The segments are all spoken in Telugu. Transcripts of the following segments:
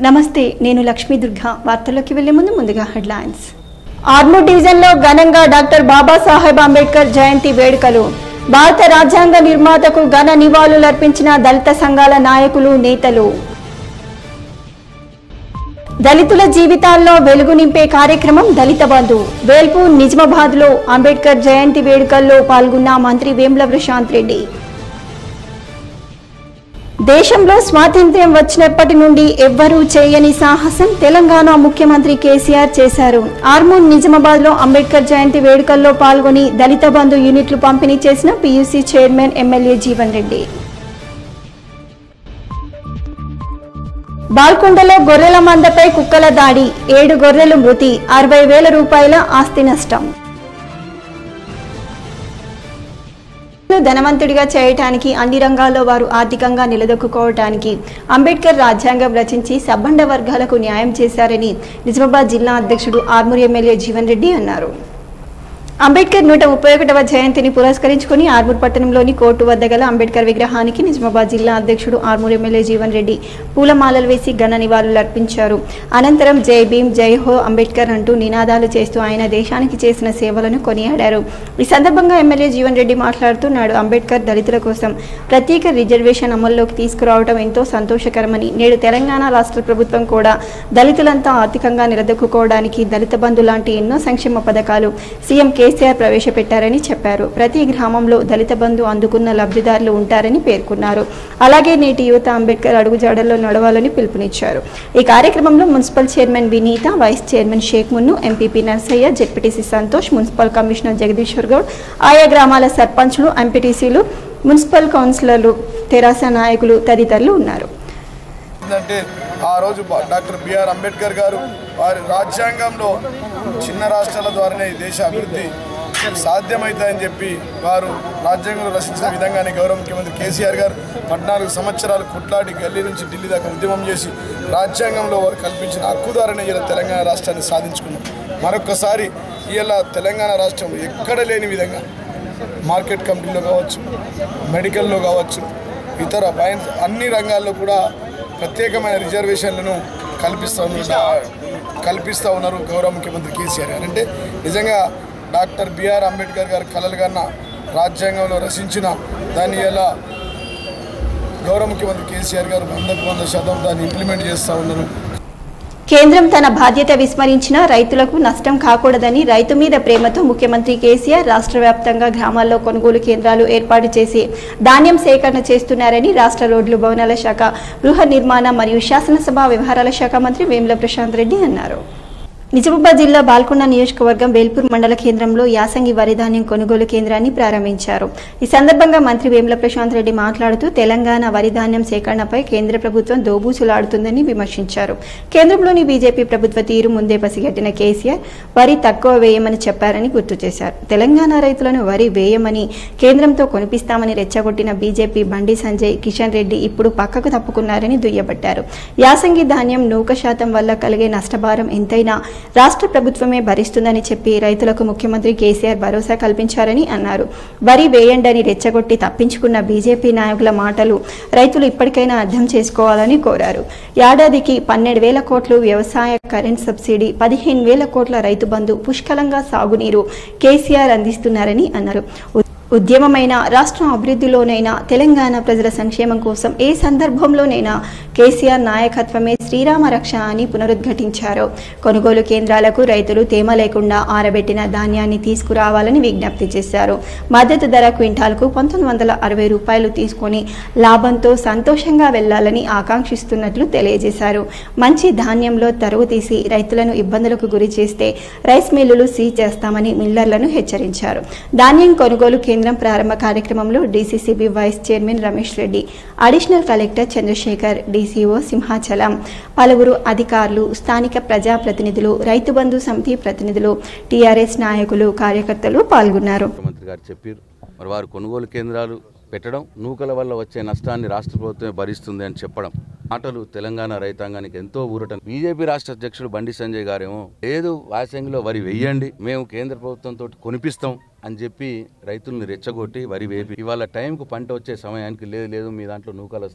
నమస్తే నేను లక్ష్మీ దుర్గా వార్తల్లోకి వెళ్లే ముందు ముందుగా హెడ్లైన్స్ ఆర్మూర్ డివిజన్లో ఘనంగా డాక్టర్ బాబాసాహెబ్ అంబేద్కర్ జయంతి వేడుకలు భారత రాజ్యాంగ నిర్మాతకు ఘన నివాళులర్పించిన దళిత సంఘాల నాయకులు నేతలు దళితుల జీవితాల్లో వెలుగు నింపే కార్యక్రమం దళిత బంధు వేల్పూర్ నిజామాబాద్ లో అంబేద్కర్ జయంతి వేడుకల్లో పాల్గొన్న మంత్రి వేముల ప్రశాంత్ రెడ్డి దేశంలో స్వాతంత్ర్యం వచ్చినప్పటి నుండి ఎవ్వరూ చేయని సాహసం తెలంగాణ ముఖ్యమంత్రి కేసీఆర్ చేశారు ఆర్మూర్ నిజామాబాద్ లో అంబేద్కర్ జయంతి వేడుకల్లో పాల్గొని దళిత బంధు యూనిట్లు పంపిణీ చేసిన PUC chairman MLA Jeevan Reddy బాల్కొండలో గొర్రెల మందపై కుక్కల దాడి ఏడు గొర్రెలు మృతి అరవై వేల రూపాయల ఆస్తి నష్టం ధనవంతుడిగా చేయటానికి అన్ని రంగాల్లో వారు ఆర్థికంగా నిలదొక్కుకోవటానికి అంబేద్కర్ రాజ్యాంగం రచించి సబ్బండ వర్గాలకు న్యాయం చేశారని నిజామాబాద్ జిల్లా అధ్యక్షుడు ఆర్మూర్ ఎమ్మెల్యే జీవన్ రెడ్డి అన్నారు అంబేద్కర్ నూట ముప్పై ఒకటవ జయంతిని పురస్కరించుకుని ఆర్మూర్ పట్టణంలోని కోర్టు వద్ద గల అంబేద్కర్ విగ్రహానికి నిజామాబాద్ జిల్లా అధ్యక్షుడు ఆర్మూర్ ఎమ్మెల్యే జీవన్ రెడ్డి పూలమాలలు వేసి ఘన నివాళులర్పించారు అనంతరం జై భీమ్ జై హో అంబేద్కర్ అంటూ నినాదాలు చేస్తూ ఆయన దేశానికి చేసిన సేవలను కొనియాడారు ఈ సందర్భంగా ఎమ్మెల్యే జీవన్ రెడ్డి మాట్లాడుతూ నాడు అంబేద్కర్ దళితుల కోసం ప్రత్యేక రిజర్వేషన్ అమల్లోకి తీసుకురావడం ఎంతో సంతోషకరమని నేడు తెలంగాణ రాష్ట్ర ప్రభుత్వం కూడా దళితులంతా ఆర్థికంగా నిలదొక్కుకోవడానికి దళిత బంధు లాంటి ఎన్నో సంక్షేమ పథకాలు సీఎం కేసీఆర్ ప్రవేశపెట్టారని చెప్పారు ప్రతి గ్రామంలో దళిత బంధు అందుకున్న లబ్ధిదారులు ఉంటారని పేర్కొన్నారు అలాగే నేటి యువత అంబేద్కర్ అడుగుజాడల్లో నడవాలని పిలుపునిచ్చారు ఈ కార్యక్రమంలో municipal chairman Vineetha vice chairman Sheikh Munnu MPP Narsaiah ZPTC Santosh municipal commissioner Jagadishwar Goud ఆయా గ్రామాల సర్పంచ్లు ఎంపీటీసీలు మున్సిపల్ కౌన్సిలర్లు తెరాస నాయకులు తదితరులు ఉన్నారు ఏంటంటే ఆ రోజు బా- డాక్టర్ బిఆర్ అంబేద్కర్ గారు వారి రాజ్యాంగంలో చిన్న రాష్ట్రాల ద్వారానే ఈ దేశ అభివృద్ధి సాధ్యమవుతుందని చెప్పి వారు రాజ్యాంగంలో రచించిన విధంగానే గౌరవ ముఖ్యమంత్రి కేసీఆర్ గారు పద్నాలుగు సంవత్సరాలు కొట్లాడి గల్లీ నుంచి ఢిల్లీ దాకా ఉద్యమం చేసి రాజ్యాంగంలో వారు కల్పించిన హక్కు ద్వారానే ఇలా తెలంగాణ రాష్ట్రాన్ని సాధించుకున్నాం మరొకసారి ఇలా తెలంగాణ రాష్ట్రం ఎక్కడ లేని విధంగా మార్కెట్ కమిటీలో కావచ్చు మెడికల్లో కావచ్చు ఇతర బైన్ అన్ని రంగాల్లో కూడా ప్రత్యేకమైన రిజర్వేషన్లను కల్పిస్తూ ఉన్నారు కల్పిస్తూ ఉన్నారు గౌరవ ముఖ్యమంత్రి కేసీఆర్ గారు అంటే నిజంగా డాక్టర్ బిఆర్ అంబేద్కర్ గారు కలలు కన్నా రాజ్యాంగంలో రచించిన దాన్ని ఎలా గౌరవ ముఖ్యమంత్రి కేసీఆర్ గారు వందకు వంద శాతం దాన్ని ఇంప్లిమెంట్ చేస్తూ ఉన్నారు కేంద్రం తన బాధ్యత విస్మరించినా రైతులకు నష్టం కాకూడదని రైతు మీద ప్రేమతో ముఖ్యమంత్రి కేసీఆర్ రాష్ట్ర వ్యాప్తంగా గ్రామాల్లో కొనుగోలు కేంద్రాలు ఏర్పాటు చేసి ధాన్యం సేకరణ చేస్తున్నారని రాష్ట్ర రోడ్లు భవనాల శాఖ గృహ నిర్మాణ మరియు శాసనసభ వ్యవహారాల శాఖ మంత్రి వేముల ప్రశాంత్ రెడ్డి అన్నారు నిజామాబాద్ జిల్లా బాల్కొండ నియోజకవర్గం వేల్పూర్ మండల కేంద్రంలో యాసంగి వరి ధాన్యం కొనుగోలు కేంద్రాన్ని ప్రారంభించారు ఈ సందర్భంగా మంత్రి వేముల ప్రశాంత్ రెడ్డి మాట్లాడుతూ తెలంగాణ వరి ధాన్యం సేకరణపై కేంద్ర ప్రభుత్వం దోబూచులాడుతుందని విమర్శించారు కేంద్రంలోని బీజేపీ ప్రభుత్వ తీరు ముందే పసిగట్టిన కేసీఆర్ వరి తక్కువ వేయమని చెప్పారని గుర్తు చేశారు తెలంగాణ రైతులను వరి వేయమని కేంద్రంతో కొనిపిస్తామని రెచ్చగొట్టిన బీజేపీ బండి సంజయ్ కిషన్ రెడ్డి ఇప్పుడు పక్కకు తప్పుకున్నారని దుయ్యబట్టారు యాసంగి ధాన్యం నూక శాతం వల్ల కలిగే నష్టభారం ఎంతైనా రాష్ట్ర ప్రభుత్వమే భరిస్తుందని చెప్పి రైతులకు ముఖ్యమంత్రి కేసీఆర్ భరోసా కల్పించారని అన్నారు వరి వేయండని రెచ్చగొట్టి తప్పించుకున్న బీజేపీ నాయకుల మాటలు రైతులు ఇప్పటికైనా అర్థం చేసుకోవాలని కోరారు ఏడాదికి పన్నెండు వేల కోట్లు వ్యవసాయ కరెంట్ సబ్సిడీ పదిహేను వేల కోట్ల రైతు బంధు పుష్కలంగా సాగునీరు కేసీఆర్ అందిస్తున్నారని అన్నారు ఉద్యమమైన రాష్ట్రం అభివృద్ధిలోనైనా తెలంగాణ ప్రజల సంక్షేమం కోసం ఏ సందర్భంలోనైనా కేసీఆర్ నాయకత్వమే శ్రీరామ రక్ష అని పునరుద్ఘాటించారు కొనుగోలు కేంద్రాలకు రైతులు తేమ లేకుండా ఆరబెట్టిన ధాన్యాన్ని తీసుకురావాలని విజ్ఞప్తి చేశారు మద్దతు ధర క్వింటాల్కు పంతొమ్మిది వందల అరవై రూపాయలు తీసుకొని లాభంతో సంతోషంగా వెళ్లాలని ఆకాంక్షిస్తున్నట్లు తెలియజేశారు మంచి ధాన్యంలో తరువు తీసి రైతులను ఇబ్బందులకు గురి చేస్తే రైస్ మిల్లులు సీజ్ చేస్తామని మిల్లర్లను హెచ్చరించారు ధాన్యం కొనుగోలు కేంద్రం ప్రారంభ కార్యక్రమంలో DCCB vice chairman Ramesh Reddy additional collector Chandrashekar DCO Simhachalam పలువురు అధికారులు స్థానిక ప్రజాప్రతినిధులు రైతు బంధు సమితి ప్రతినిధులు టీఆర్ఎస్ నాయకులు కార్యకర్తలు పాల్గొన్నారు ముఖ్యమంత్రి గారు చెప్పారు మరి వారు కొనుగోలు కేంద్రాలు పెట్టడం నూకల వల్ల వచ్చే నష్టాన్ని రాష్ట్ర ప్రభుత్వమే భరిస్తుంది అని చెప్పడం మాటలు తెలంగాణ రైతాంగానికి ఎంతో ఊరట బీజేపీ రాష్ట్ర అధ్యక్షుడు బండి సంజయ్ గారేమో లేదు వాసంగిలో వరి వెయ్యండి మేము కేంద్ర ప్రభుత్వంతో కొనిపిస్తాం అని చెప్పి రైతుల్ని రెచ్చగొట్టి వరి వేపి ఇవాళ టైంకు పంట వచ్చే సమయానికి లేదు లేదు మీ దాంట్లో నూకలు వస్తాయి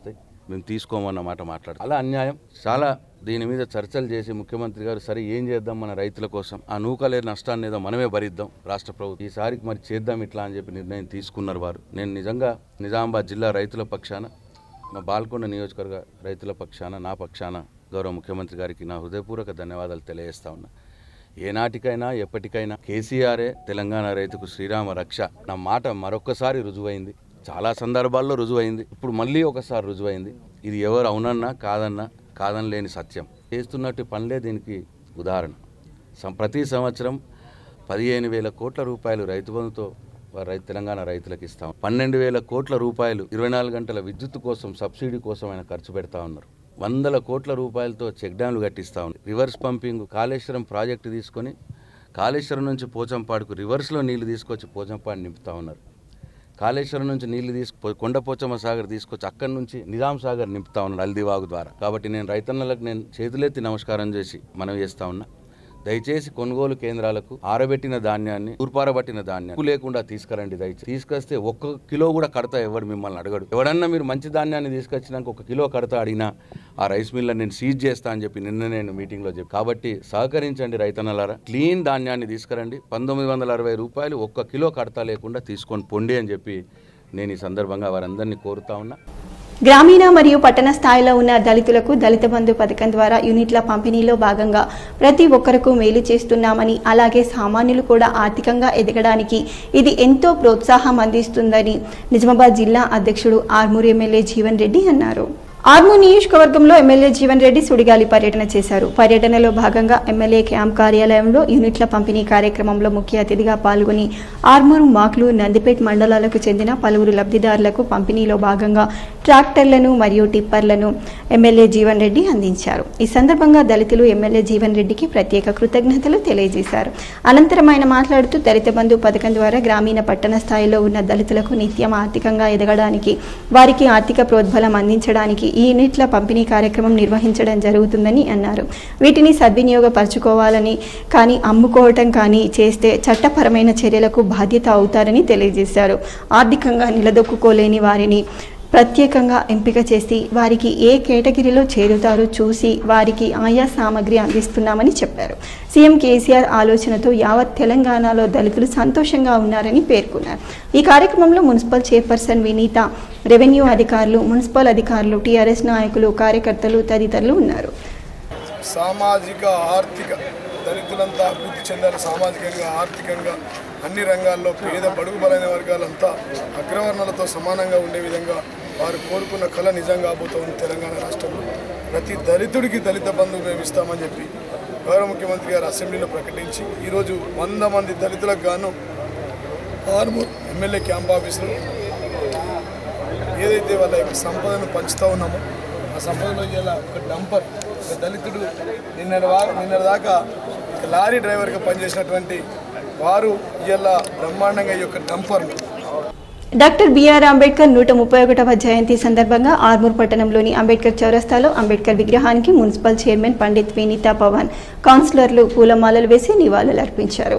మేము తీసుకోమన్న మాట మాట్లాడు అలా అన్యాయం చాలా దీని మీద చర్చలు చేసి ముఖ్యమంత్రి గారు సరే ఏం చేద్దాం మన రైతుల కోసం ఆ నూకలే నష్టాన్ని ఏదో మనమే భరిద్దాం రాష్ట్ర ప్రభుత్వం ఈసారికి మరి చేద్దాం ఇట్లా అని చెప్పి నిర్ణయం తీసుకున్నారు వారు నేను నిజంగా నిజామాబాద్ జిల్లా రైతుల పక్షాన మా బాల్కొండ నియోజకవర్గ రైతుల పక్షాన నా పక్షాన గౌరవ ముఖ్యమంత్రి గారికి నా హృదయపూర్వక ధన్యవాదాలు తెలియజేస్తా ఉన్నా ఏనాటికైనా ఎప్పటికైనా కేసీఆరే తెలంగాణ రైతుకు శ్రీరామ రక్ష నా మాట మరొక్కసారి రుజువైంది చాలా సందర్భాల్లో రుజువైంది ఇప్పుడు మళ్ళీ ఒకసారి రుజువైంది ఇది ఎవరు అవునన్నా కాదన్నా కాదని లేని సత్యం చేస్తున్నట్టు పనులే దీనికి ఉదాహరణ సం- ప్రతి సంవత్సరం పదిహేను వేల కోట్ల రూపాయలు రైతు బంధుతో వారు రైతు తెలంగాణ రైతులకు ఇస్తాం పన్నెండు వేల కోట్ల రూపాయలు ఇరవై నాలుగు గంటల విద్యుత్ కోసం సబ్సిడీ కోసం ఆయన ఖర్చు పెడతా ఉన్నారు వందల కోట్ల రూపాయలతో చెక్ డ్యాంలు కట్టిస్తా ఉన్నారు రివర్స్ పంపింగ్ కాళేశ్వరం ప్రాజెక్టు తీసుకొని కాళేశ్వరం నుంచి పోచంపాడుకు రివర్స్లో నీళ్లు తీసుకొచ్చి పోచంపాడు నింపుతా ఉన్నారు కాళేశ్వరం నుంచి నీళ్లు తీసుకు కొండపోచమ్మ సాగర్ తీసుకొచ్చి అక్కడి నుంచి నిజాం సాగర్ నింపుతా ఉన్నాను హల్దీవాగు ద్వారా కాబట్టి నేను రైతన్నలకు నేను చేతులెత్తి నమస్కారం చేసి మనవి చేస్తా ఉన్నా దయచేసి కొనుగోలు కేంద్రాలకు ఆరబెట్టిన ధాన్యాన్ని తూర్పారబట్టిన ధాన్యాన్ని ఉప్పు లేకుండా తీసుకురండి దయచేసి తీసుకొస్తే ఒక్క కిలో కూడా కడతా ఎవరు మిమ్మల్ని అడగడు ఎవడన్నా మీరు మంచి ధాన్యాన్ని తీసుకొచ్చినాక ఒక కిలో కడతా అడిగినా ఆ రైస్ మిల్లని నేను సీజ్ చేస్తా అని చెప్పి నిన్న నేను మీటింగ్లో చెప్పి కాబట్టి సహకరించండి రైతన్నలారా క్లీన్ ధాన్యాన్ని తీసుకురండి పంతొమ్మిది వందల అరవై రూపాయలు ఒక్క కిలో కడతా లేకుండా తీసుకొని పొండి అని చెప్పి నేను ఈ సందర్భంగా వారందరినీ కోరుతా ఉన్నా గ్రామీణ మరియు పట్టణ స్థాయిలో ఉన్న దళితులకు దళిత బంధు పథకం ద్వారా యూనిట్ల పంపిణీలో భాగంగా ప్రతి ఒక్కరకు మేలు చేస్తున్నామని అలాగే సామాన్యులు కూడా ఆర్థికంగా ఎదగడానికి ఇది ఎంతో ప్రోత్సాహం అందిస్తుందని నిజామాబాద్ జిల్లా అధ్యక్షుడు ఆర్మూర్ ఎమ్మెల్యే జీవన్ రెడ్డి అన్నారు ఆర్మూర్ నియోజకవర్గంలో ఎమ్మెల్యే జీవన్ రెడ్డి సుడిగాలి పర్యటన చేశారు పర్యటనలో భాగంగా ఎమ్మెల్యే క్యాంప్ కార్యాలయంలో యూనిట్ల పంపిణీ కార్యక్రమంలో ముఖ్య అతిథిగా పాల్గొని ఆర్మూర్ మాక్లు నందిపేట్ మండలాలకు చెందిన పలువురు లబ్ధిదారులకు పంపిణీలో భాగంగా ట్రాక్టర్లను మరియు టిప్పర్లను ఎమ్మెల్యే జీవన్ రెడ్డి అందించారు ఈ సందర్భంగా దళితులు ఎమ్మెల్యే జీవన్ రెడ్డికి ప్రత్యేక కృతజ్ఞతలు తెలియజేశారు అనంతరం ఆయన మాట్లాడుతూ దళిత బంధు పథకం ద్వారా గ్రామీణ పట్టణ స్థాయిలో ఉన్న దళితులకు నిత్యం ఆర్థికంగా ఎదగడానికి వారికి ఆర్థిక ప్రోద్బలం అందించడానికి ఈ యూనిట్ల పంపిణీ కార్యక్రమం నిర్వహించడం జరుగుతుందని అన్నారు వీటిని సద్వినియోగపరచుకోవాలని కానీ అమ్ముకోవటం కానీ చేస్తే చట్టపరమైన చర్యలకు బాధ్యత అవుతారని తెలియజేశారు ఆర్థికంగా నిలదొక్కుకోలేని వారిని ప్రత్యేకంగా ఎంపిక చేసి వారికి ఏ కేటగిరీలో చేరుతారో చూసి వారికి ఆయా సామగ్రి అందిస్తున్నామని చెప్పారు సీఎం కేసీఆర్ ఆలోచనతో యావత్ తెలంగాణలో దళితులు సంతోషంగా ఉన్నారని పేర్కొన్నారు ఈ కార్యక్రమంలో మున్సిపల్ చైర్పర్సన్ వినీత రెవెన్యూ అధికారులు మున్సిపల్ అధికారులు టీఆర్ఎస్ నాయకులు కార్యకర్తలు తదితరులు ఉన్నారు సామాజిక ఆర్థిక దళితులంతా అభివృద్ధి చెందాలి సామాజికంగా ఆర్థికంగా అన్ని రంగాల్లో పేద బడుగు బలైన వర్గాలంతా అగ్రవర్ణాలతో సమానంగా ఉండే విధంగా వారు కోరుకున్న కళ నిజం కాబోతోంది తెలంగాణ రాష్ట్రంలో ప్రతి దళితుడికి దళిత బంధువు మేము ఇస్తామని చెప్పి గౌరవ ముఖ్యమంత్రి గారు అసెంబ్లీలో ప్రకటించి ఈరోజు వంద మంది దళితులకు గాను ఆర్మూర్ ఎమ్మెల్యే క్యాంప్ ఆఫీసులో ఏదైతే వాళ్ళ యొక్క సంపదను పంచుతూ ఉన్నామో ఆ సంపదలో ఇలా ఒక డంపర్ ఒక దళితుడు నిన్నటి వా నిన్నటి దాకా ఒక లారీ డ్రైవర్గా పనిచేసినటువంటి వారు ఇలా బ్రహ్మాండంగా ఈ యొక్క డంపర్ను డాక్టర్ బిఆర్ అంబేద్కర్ నూట ముప్పై ఒకటవ జయంతి సందర్భంగా ఆర్మూర్ పట్టణంలోని అంబేద్కర్ చౌరస్తాలో అంబేద్కర్ విగ్రహానికి మున్సిపల్ చైర్మన్ పండిత్ వినీతా పవన్ కౌన్సిలర్లు పూలమాలలు వేసి నివాళులర్పించారు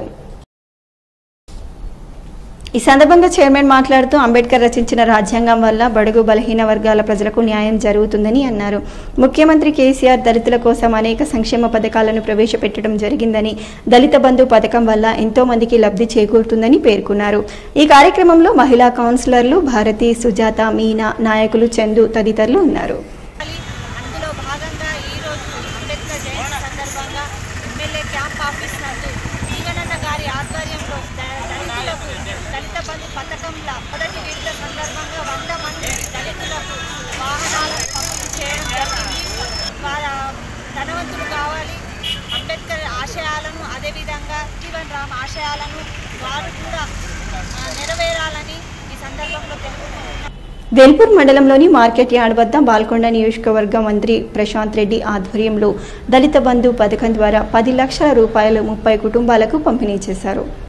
ఈ సందర్భంగా చైర్మన్ మాట్లాడుతూ అంబేద్కర్ రచించిన రాజ్యాంగం వల్ల బడుగు బలహీన వర్గాల ప్రజలకు న్యాయం జరుగుతుందని అన్నారు ముఖ్యమంత్రి కేసీఆర్ దళితుల కోసం అనేక సంక్షేమ పథకాలను ప్రవేశపెట్టడం జరిగిందని దళిత బంధు పథకం వల్ల ఎంతో మందికి లబ్ధి చేకూరుతుందని పేర్కొన్నారు ఈ కార్యక్రమంలో మహిళా కౌన్సిలర్లు భారతి సుజాత మీనా నాయకులు చందు తదితరులు ఉన్నారు అందులో భాగంగా ఈరోజు అంబేద్కర్ జయంతి సందర్భంగా ఎమ్మెల్యే క్యాంప్ ఆఫీస్ నందు జీవనన్న గారి ఆధ్వర్యంలో ద- దళితులకు దళిత బంధు పథకంలో మొదటి విడుదల సందర్భంగా వంద మంది దళితులకు వాహనాలను పంపిణీ చేయడం జరిగింది వాళ్ళ ధనవంతులు కావాలి అంబేద్కర్ ఆశయాలను అదేవిధంగా జీవన్ రామ్ ఆశయాలను వారు కూడా ఆ, నెరవేరాలని ఈ సందర్భంలో తెలుపుకుంటున్నాను వేల్పూర్ మండలంలోని మార్కెట్ యార్డ్ వద్ద బాల్కొండ నియోజకవర్గ మంత్రి ప్రశాంత్ రెడ్డి ఆధ్వర్యంలో దళిత బంధు పథకం ద్వారా పది లక్షల రూపాయలు ముప్పై కుటుంబాలకు పంపిణీ చేశారు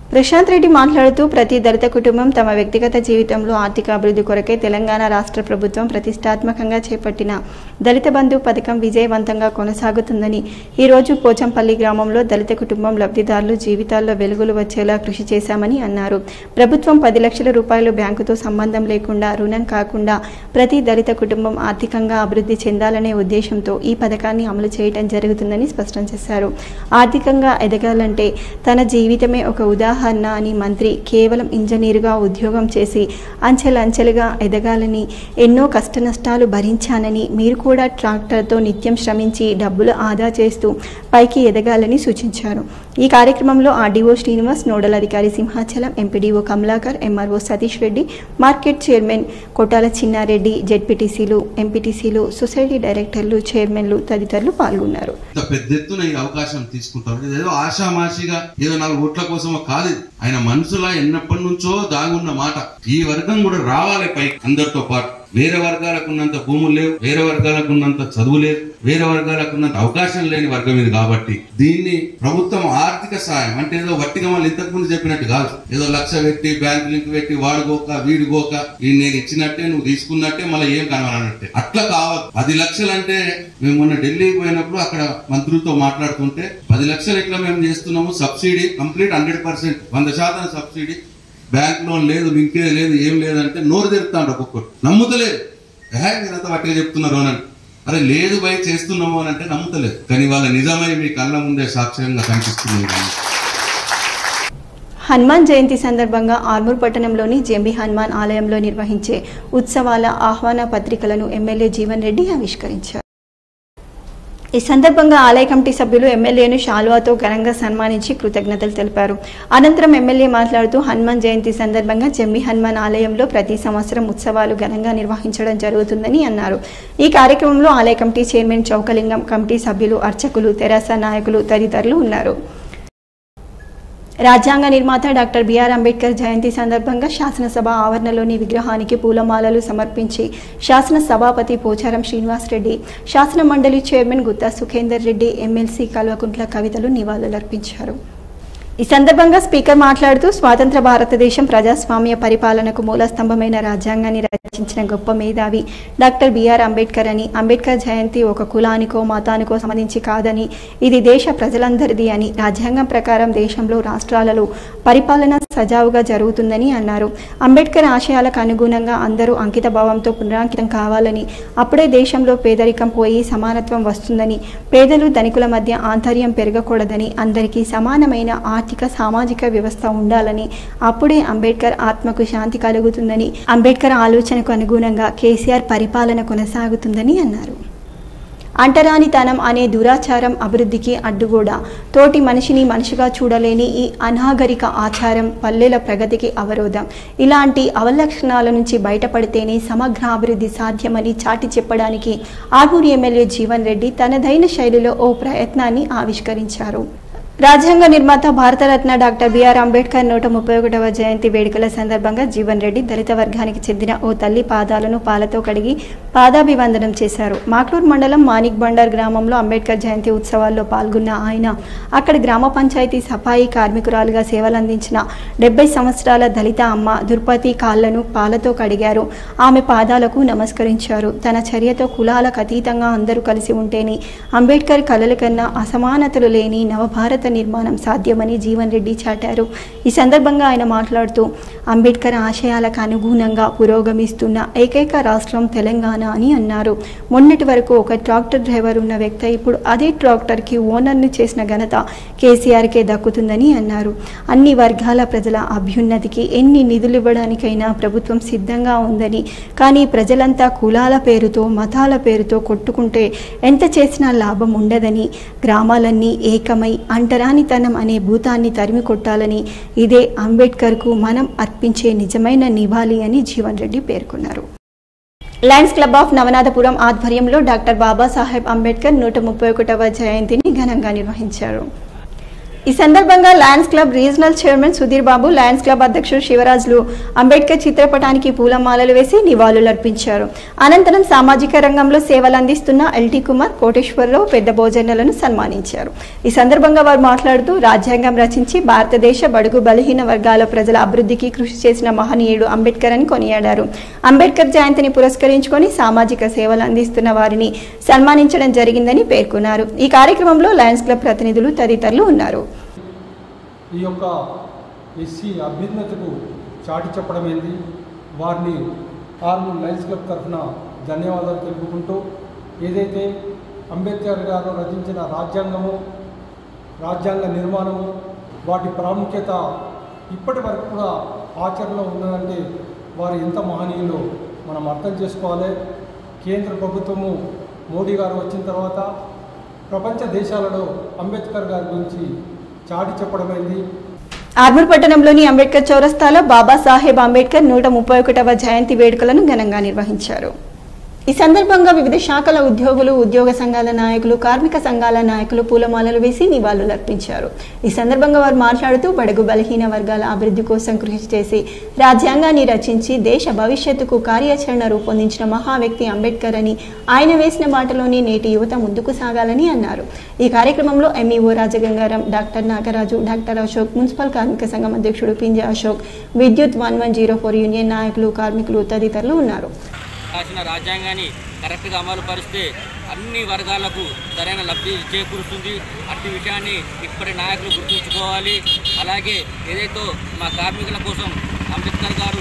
ప్రశాంత్ రెడ్డి మాట్లాడుతూ ప్రతి దళిత కుటుంబం తమ వ్యక్తిగత జీవితంలో ఆర్థిక అభివృద్ధి కొరకే తెలంగాణ రాష్ట్ర ప్రభుత్వం ప్రతిష్టాత్మకంగా చేపట్టిన దళిత బంధు పథకం విజయవంతంగా కొనసాగుతుందని ఈరోజు పోచంపల్లి గ్రామంలో దళిత కుటుంబం లబ్ధిదారులు జీవితాల్లో వెలుగులు వచ్చేలా కృషి చేశామని అన్నారు ప్రభుత్వం పది లక్షల రూపాయలు బ్యాంకుతో సంబంధం లేకుండా రుణం కాకుండా ప్రతి దళిత కుటుంబం ఆర్థికంగా అభివృద్ధి చెందాలనే ఉద్దేశంతో ఈ పథకాన్ని అమలు చేయడం జరుగుతుందని స్పష్టం చేశారు ఆర్థికంగా ఎదగాలంటే తన జీవితమే ఒక ఉదాహరణ అని మంత్రి కేవలం ఇంజనీరుగా ఉద్యోగం చేసి అంచెలంచెలుగా ఎదగాలని ఎన్నో కష్టనష్టాలు భరించానని మీరు కూడా ట్రాక్టర్తో నిత్యం శ్రమించి డబ్బులు ఆదా చేస్తూ పైకి ఎదగాలని సూచించారు ఈ కార్యక్రమంలో ఆర్డీఓ శ్రీనివాస్ నోడల్ అధికారి Simhachalam MPDO Kamalakar MRO Satish Reddy market chairman Kottala Chinnareddy జెడ్పీటీసీలు ఎంపీటీసీలు సొసైటీ డైరెక్టర్లు చైర్మన్లు తదితరులు పాల్గొన్నారు ఇంత పెద్ద ఎత్తున ఈ అవకాశం తీసుకుంటారు ఏదో ఆషామాషిగా ఏదో నాలుగు ఓట్ల కోసమో కాదు ఇది. ఆయన మనసులో ఎన్నప్పటి నుంచో దాగున్న మాట ఈ వర్గం కూడా రావాలి పై అందరితో పాటు వేరే వర్గాలకు ఉన్నంత భూములు లేవు వేరే వర్గాలకు ఉన్నంత చదువు లేదు వేరే వర్గాలకు ఉన్నంత అవకాశం లేని వర్గం ఇది కాబట్టి దీన్ని ప్రభుత్వం ఆర్థిక సాయం అంటే ఏదో వట్టిగా వాళ్ళు ఇంతకు ముందు చెప్పినట్టు కాదు ఏదో లక్ష పెట్టి బ్యాంక్ లింక్ పెట్టి వాడుకోక వీడుకోక ఈ నేను ఇచ్చినట్టే నువ్వు తీసుకున్నట్టే మళ్ళీ ఏం కనవనట్టే అట్లా కావాలి పది లక్షలు అంటే మేము మొన్న ఢిల్లీకి పోయినప్పుడు అక్కడ మంత్రులతో మాట్లాడుతుంటే పది లక్షలు ఎట్లా మేము చేస్తున్నాము సబ్సిడీ కంప్లీట్ హండ్రెడ్ పర్సెంట్ వంద శాతం సబ్సిడీ బ్యాంక్ లోన్ లేదు లింకే లేదు ఏం లేదంటే నోరు తెరుతాడు ఒక్కొక్కరు నమ్ముతలేదు ఏహే మీరంతా వట్టిగా చెప్తున్నారు అని అరే లేదు బై చేస్తున్నాము అని అంటే నమ్ముతలేదు కానీ వాళ్ళ నిజమై మీ కళ్ళ ముందే సాక్ష్యంగా కనిపిస్తుంది హనుమాన్ జయంతి సందర్భంగా ఆర్మూర్ పట్టణంలోని జంబి హనుమాన్ ఆలయంలో నిర్వహించే ఉత్సవాల ఆహ్వాన పత్రికలను ఎమ్మెల్యే జీవన్ రెడ్డి ఆవిష్కరించారు ఈ సందర్భంగా ఆలయ కమిటీ సభ్యులు ఎమ్మెల్యేను శాల్వాతో ఘనంగా సన్మానించి కృతజ్ఞతలు తెలిపారు అనంతరం ఎమ్మెల్యే మాట్లాడుతూ హనుమాన్ జయంతి సందర్భంగా జమ్మి హనుమాన్ ఆలయంలో ప్రతి సంవత్సరం ఉత్సవాలు ఘనంగా నిర్వహించడం జరుగుతుందని అన్నారు ఈ కార్యక్రమంలో ఆలయ కమిటీ చైర్మన్ చౌకలింగం కమిటీ సభ్యులు అర్చకులు తెరాస నాయకులు తదితరులు ఉన్నారు రాజ్యాంగ నిర్మాత డాక్టర్ బిఆర్ అంబేద్కర్ జయంతి సందర్భంగా శాసనసభ ఆవరణలోని విగ్రహానికి పూలమాలలు సమర్పించి శాసన సభాపతి పోచారం శ్రీనివాస్ రెడ్డి శాసన మండలి చైర్మన్ గుత్తా సుఖేందర్ రెడ్డి ఎమ్మెల్సీ కల్వకుంట్ల కవితలు నివాళులర్పించారు ఈ సందర్భంగా స్పీకర్ మాట్లాడుతూ స్వాతంత్ర భారతదేశం ప్రజాస్వామ్య పరిపాలనకు మూలస్తంభమైన రాజ్యాంగాన్ని రచించిన గొప్ప మేధావి డాక్టర్ బిఆర్ అంబేద్కర్ అని అంబేద్కర్ జయంతి ఒక కులానికో మతానికో సంబంధించి కాదని ఇది దేశ ప్రజలందరిది అని రాజ్యాంగం ప్రకారం దేశంలో రాష్ట్రాలలో పరిపాలన సజావుగా జరుగుతుందని అన్నారు అంబేద్కర్ ఆశయాలకు అనుగుణంగా అందరూ అంకిత భావంతో పునరాంకితం కావాలని అప్పుడే దేశంలో పేదరికం పోయి సమానత్వం వస్తుందని పేదలు ధనికుల మధ్య ఆంతర్యం పెరగకూడదని అందరికీ సమానమైన ఆర్థిక సామాజిక వ్యవస్థ ఉండాలని అప్పుడే అంబేద్కర్ ఆత్మకు శాంతి కలుగుతుందని అంబేద్కర్ ఆలోచనకు అనుగుణంగా కేసీఆర్ పరిపాలన కొనసాగుతుందని అన్నారు అంటరానితనం అనే దురాచారం అభివృద్ధికి అడ్డుగోడ తోటి మనిషిని మనిషిగా చూడలేని ఈ అనాగరిక ఆచారం పల్లెల ప్రగతికి అవరోధం ఇలాంటి అవలక్షణాల నుంచి బయటపడితేనే సమగ్ర అభివృద్ధి సాధ్యమని చాటి చెప్పడానికి ఆర్మూరి ఎమ్మెల్యే జీవన్ రెడ్డి తనదైన శైలిలో ఓ ప్రయత్నాన్ని ఆవిష్కరించారు రాజ్యాంగ నిర్మాత భారతరత్న డాక్టర్ బిఆర్ అంబేద్కర్ నూట ముప్పై ఒకటవ జయంతి వేడుకల సందర్భంగా జీవన్ రెడ్డి దళిత వర్గానికి చెందిన ఓ తల్లి పాదాలను పాలతో కడిగి పాదాభివందనం చేశారు మాక్లూర్ మండలం మానిక్ బండార్ గ్రామంలో అంబేద్కర్ జయంతి ఉత్సవాల్లో పాల్గొన్న ఆయన అక్కడ గ్రామ పంచాయతీ సఫాయి కార్మికురాలుగా సేవలందించిన డెబ్బై సంవత్సరాల దళిత అమ్మ దుర్పతి కాళ్లను పాలతో కడిగారు ఆమె పాదాలకు నమస్కరించారు తన చర్యతో కులాలకు అతీతంగా అందరూ కలిసి ఉంటేనే అంబేద్కర్ కలల కన్నా అసమానతలు లేని నవభారత నిర్మాణం సాధ్యమని జీవన్ రెడ్డి చాటారు ఈ సందర్భంగా ఆయన మాట్లాడుతూ అంబేద్కర్ ఆశయాలకు అనుగుణంగా పురోగమిస్తున్న ఏకైక రాష్ట్రం తెలంగాణ అని అన్నారు మొన్నటి వరకు ఒక ట్రాక్టర్ డ్రైవర్ ఉన్న వ్యక్తి ఇప్పుడు అదే ట్రాక్టర్కి ఓనర్ని చేసిన ఘనత కేసీఆర్కే దక్కుతుందని అన్నారు అన్ని వర్గాల ప్రజల అభ్యున్నతికి ఎన్ని నిధులు ఇవ్వడానికైనా ప్రభుత్వం సిద్ధంగా ఉందని కానీ ప్రజలంతా కులాల పేరుతో మతాల పేరుతో కొట్టుకుంటే ఎంత చేసినా లాభం ఉండదని గ్రామాలన్నీ ఏకమై అంటరానితనం అనే భూతాన్ని తరిమి కొట్టాలని ఇదే అంబేద్కర్కు మనం అర్పించే నిజమైన నివాళి అని జీవన్ రెడ్డి పేర్కొన్నారు లయన్స్ క్లబ్ ఆఫ్ నవనాథపురం ఆధ్వర్యంలో డాక్టర్ బాబాసాహెబ్ అంబేద్కర్ నూట ముప్పై ఒకటవ జయంతిని ఘనంగా నిర్వహించారు ఈ సందర్భంగా Lions club regional chairman Sudhir Babu Lions club అధ్యక్షుడు శివరాజులు అంబేద్కర్ చిత్రపటానికి పూలమాలలు వేసి నివాళులర్పించారు అనంతరం సామాజిక రంగంలో సేవలు అందిస్తున్న ఎల్టీ కుమార్ కోటేశ్వరరావు పెద్ద భోజనాలను సన్మానించారు ఈ సందర్భంగా వారు మాట్లాడుతూ రాజ్యాంగం రచించి భారతదేశ బడుగు బలహీన వర్గాల ప్రజల అభివృద్ధికి కృషి చేసిన మహనీయుడు అంబేద్కర్ అని కొనియాడారు అంబేద్కర్ జయంతిని పురస్కరించుకొని సామాజిక సేవలు అందిస్తున్న వారిని సన్మానించడం జరిగిందని పేర్కొన్నారు ఈ కార్యక్రమంలో లయన్స్ క్లబ్ ప్రతినిధులు తదితరులు ఉన్నారు ఈ యొక్క ఎస్సీ అభ్యున్నతకు చాటి చెప్పడమైంది వారిని ఆర్మూర్ లయన్స్ క్లబ్ తరఫున ధన్యవాదాలు తెలుపుకుంటూ ఏదైతే అంబేద్కర్ గారు రచించిన రాజ్యాంగము రాజ్యాంగ నిర్మాణము వాటి ప్రాముఖ్యత ఇప్పటి వరకు కూడా ఆచరణలో ఉన్నదంటే వారు ఎంత మహనీయులో మనం అర్థం చేసుకోవాలి కేంద్ర ప్రభుత్వము మోడీ గారు వచ్చిన తర్వాత ప్రపంచ దేశాలలో అంబేద్కర్ గారి గురించి చాటి చెప్పడమైంది ఆర్మూర్ పట్టణంలోని అంబేద్కర్ చౌరస్తాలో బాబాసాహెబ్ అంబేద్కర్ నూట ముప్పై ఒకటవ జయంతి వేడుకలను ఘనంగా నిర్వహించారు ఈ సందర్భంగా వివిధ శాఖల ఉద్యోగులు ఉద్యోగ సంఘాల నాయకులు కార్మిక సంఘాల నాయకులు పూలమాలలు వేసి నివాళులర్పించారు ఈ సందర్భంగా వారు మాట్లాడుతూ బడుగు బలహీన వర్గాల అభివృద్ధి కోసం కృషి చేసి రాజ్యాంగాన్ని రచించి దేశ భవిష్యత్తుకు కార్యాచరణ రూపొందించిన మహా వ్యక్తి అంబేద్కర్ అని ఆయన వేసిన మాటలోని నేటి యువత ముందుకు సాగాలని అన్నారు ఈ కార్యక్రమంలో MEO Rajagangaram doctor Nagaraju doctor Ashok municipal కార్మిక సంఘం అధ్యక్షుడు పింజ అశోక్ విద్యుత్ one one zero four union నాయకులు కార్మికులు తదితరులు ఉన్నారు రాసిన రాజ్యాంగాన్ని కరెక్ట్గా అమలు పరిస్తే అన్ని వర్గాలకు సరైన లబ్ధి చేకూరుస్తుంది అట్టి విషయాన్ని ఇప్పటి నాయకులు గుర్తుంచుకోవాలి అలాగే ఏదైతే మా కార్మికుల కోసం అంబేద్కర్ గారు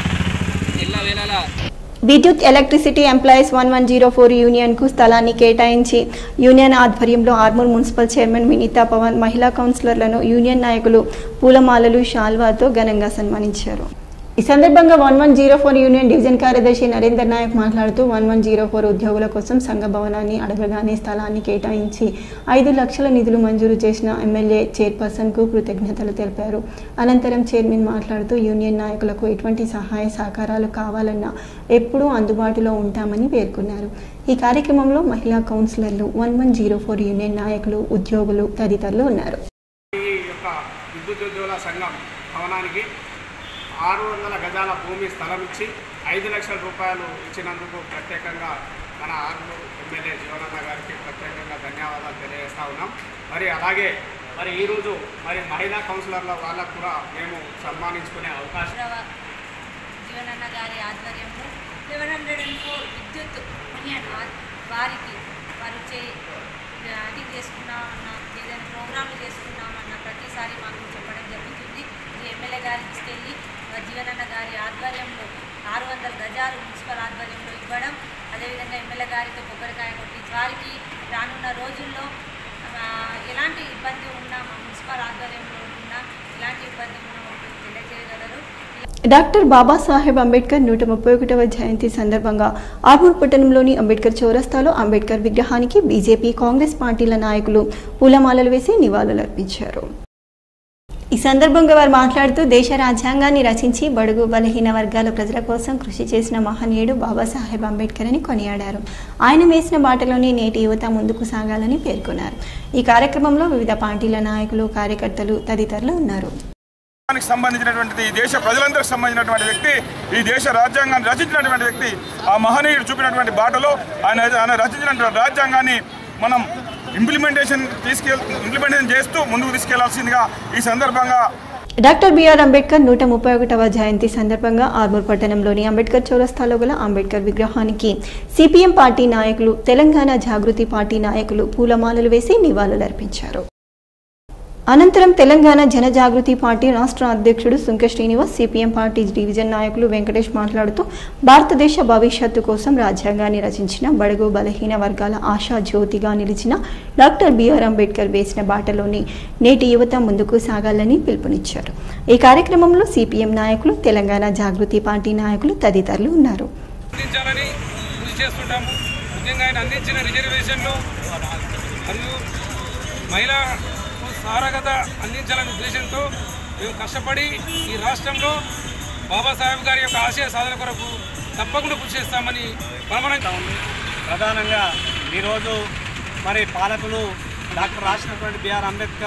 ఎల్లవేళలా విద్యుత్ electricity employees one one zero four union కు స్థలాన్ని కేటాయించి యూనియన్ ఆధ్వర్యంలో ఆర్మూర్ మున్సిపల్ చైర్మన్ వినీతా పవన్ మహిళా కౌన్సిలర్లను యూనియన్ నాయకులు పూలమాలలు షాల్వాతో ఘనంగా సన్మానించారు ఈ సందర్భంగా one one zero four union division కార్యదర్శి నరేందర్ నాయక్ మాట్లాడుతూ వన్ వన్ జీరో ఫోర్ ఉద్యోగుల కోసం సంఘ భవనాన్ని అడగగానే స్థలాన్ని కేటాయించి ఐదు లక్షల నిధులు మంజూరు చేసిన ఎమ్మెల్యే చైర్పర్సన్కు కృతజ్ఞతలు తెలిపారు అనంతరం చైర్మన్ మాట్లాడుతూ యూనియన్ నాయకులకు ఎటువంటి సహాయ సహకారాలు కావాలన్నా ఎప్పుడూ అందుబాటులో ఉంటామని పేర్కొన్నారు ఈ కార్యక్రమంలో మహిళా కౌన్సిలర్లు one one zero four union నాయకులు ఉద్యోగులు తదితరులు ఉన్నారు ఈ యొక్క విద్యుత్ ఉద్యోగుల సంఘం భవనానికి ఆరు వందల గజాల భూమి స్థలం ఇచ్చి ఐదు లక్షల రూపాయలు ఇచ్చినందుకు ప్రత్యేకంగా మన ఆర్మూరు ఎమ్మెల్యే జీవనన్న గారికి ప్రత్యేకంగా ధన్యవాదాలు తెలియజేస్తా ఉన్నాం మరి అలాగే మరి ఈరోజు మరి మహిళా కౌన్సిలర్ల వాళ్ళకు కూడా మేము సన్మానించుకునే అవకాశం గౌరవ జీవనన్న గారి ఆధ్వర్యంలో లెవెన్ హండ్రెడ్ అండ్ ఫోర్ విద్యుత్ యూనియన్ ఆ- వారికి వారు చే అది చేసుకున్నామన్న ఏదైనా ప్రోగ్రాంలు చేసుకున్నామన్న ప్రతిసారి మాకు చెప్పడం జరుగుతుంది ఇది ఎమ్మెల్యే గారికి తీసుకెళ్ళి ఆ జీవనన్న గారి ఆధ్వర్యంలో ఆరు వందల గజాలు మున్సిపల్ ఆధ్వర్యంలో ఇవ్వడం అదేవిధంగా ఎమ్మెల్యే గారితో కొబ్బరికాయ కొట్టి వారికి రానున్న రోజుల్లో ఆ, ఎలాంటి ఇబ్బంది ఉన్నా మా మున్సిపల్ ఆధ్వర్యంలో ఉన్నా ఎలాంటి ఇబ్బంది ఉన్నా మాకు తెలియజేయగలరు డాక్టర్ బాబాసాహెబ్ అంబేద్కర్ నూట ముప్పై ఒకటవ జయంతి సందర్భంగా ఆర్మూర్ పట్టణంలోని అంబేద్కర్ చౌరస్తాలో అంబేద్కర్ విగ్రహానికి బీజేపీ కాంగ్రెస్ పార్టీల నాయకులు పూలమాలలు వేసి నివాళులర్పించారు ఈ సందర్భంగా వారు మాట్లాడుతూ దేశ రాజ్యాంగాన్ని రచించి బడుగు బలహీన వర్గాల ప్రజల కోసం కృషి చేసిన మహనీయుడు బాబాసాహెబ్ అంబేద్కర్ అని కొనియాడారు ఆయన వేసిన బాటలోని నేటి యువత ముందుకు సాగాలని పేర్కొన్నారు ఈ కార్యక్రమంలో వివిధ పార్టీల నాయకులు కార్యకర్తలు తదితరులు ఉన్నారు రాష్ట్రానికి సంబంధించినటువంటిది ఈ దేశ ప్రజలందరికి సంబంధించినటువంటి వ్యక్తి ఈ దేశ రాజ్యాంగాన్ని రచించినటువంటి వ్యక్తి ఆ మహనీయుడు చూపినటువంటి బాటలో ఆయన ఆయన రచించినటువంటి రాజ్యాంగాన్ని మనం ఇంప్లిమెంటేషన్ తీసుకెళ్ ఇంప్లిమెంటేషన్ చేస్తూ ముందుకు తీసుకెళ్లాల్సిందిగా ఈ సందర్భంగా డాక్టర్ బిఆర్ అంబేద్కర్ నూట ముప్పై ఒకటవ జయంతి సందర్భంగా ఆర్మూర్ పట్టణంలోని అంబేద్కర్ చౌరస్తాలో గల అంబేద్కర్ విగ్రహానికి సిపిఎం పార్టీ నాయకులు తెలంగాణ జాగృతి పార్టీ నాయకులు పూలమాలలు వేసి నివాళులర్పించారు అనంతరం తెలంగాణ జనజాగృతి పార్టీ రాష్ట్ర అధ్యక్షుడు Sunka Srinivas CPM party division నాయకులు వెంకటేష్ మాట్లాడుతూ భారతదేశ భవిష్యత్తు కోసం రాజ్యాంగాన్ని రచించిన బడుగు బలహీన వర్గాల ఆశా జ్యోతిగా నిలిచిన డాక్టర్ బిఆర్ అంబేద్కర్ వేసిన బాటలోని నేటి యువత ముందుకు సాగాలని పిలుపునిచ్చారు ఈ కార్యక్రమంలో సిపిఎం నాయకులు తెలంగాణ జాగృతి పార్టీ నాయకులు తదితరులు ఉన్నారు అందించాలని కృషి చేస్తుంటాము ముఖ్యంగా ఆయన అందించిన రిజర్వేషన్లు మరియు మహిళలకు సారగత అందించాలనే ఉద్దేశంతో మేము కష్టపడి ఈ రాష్ట్రంలో బాబాసాహెబ్ గారి యొక్క ఆశయ సాధన కొరకు తప్పకుండా కృషి చేస్తామని ప్రమాణంగా ఉంది ప్రధానంగా ఈరోజు మరి పాలకులు డాక్టర్ రాసినటువంటి బిఆర్ అంబేద్కర్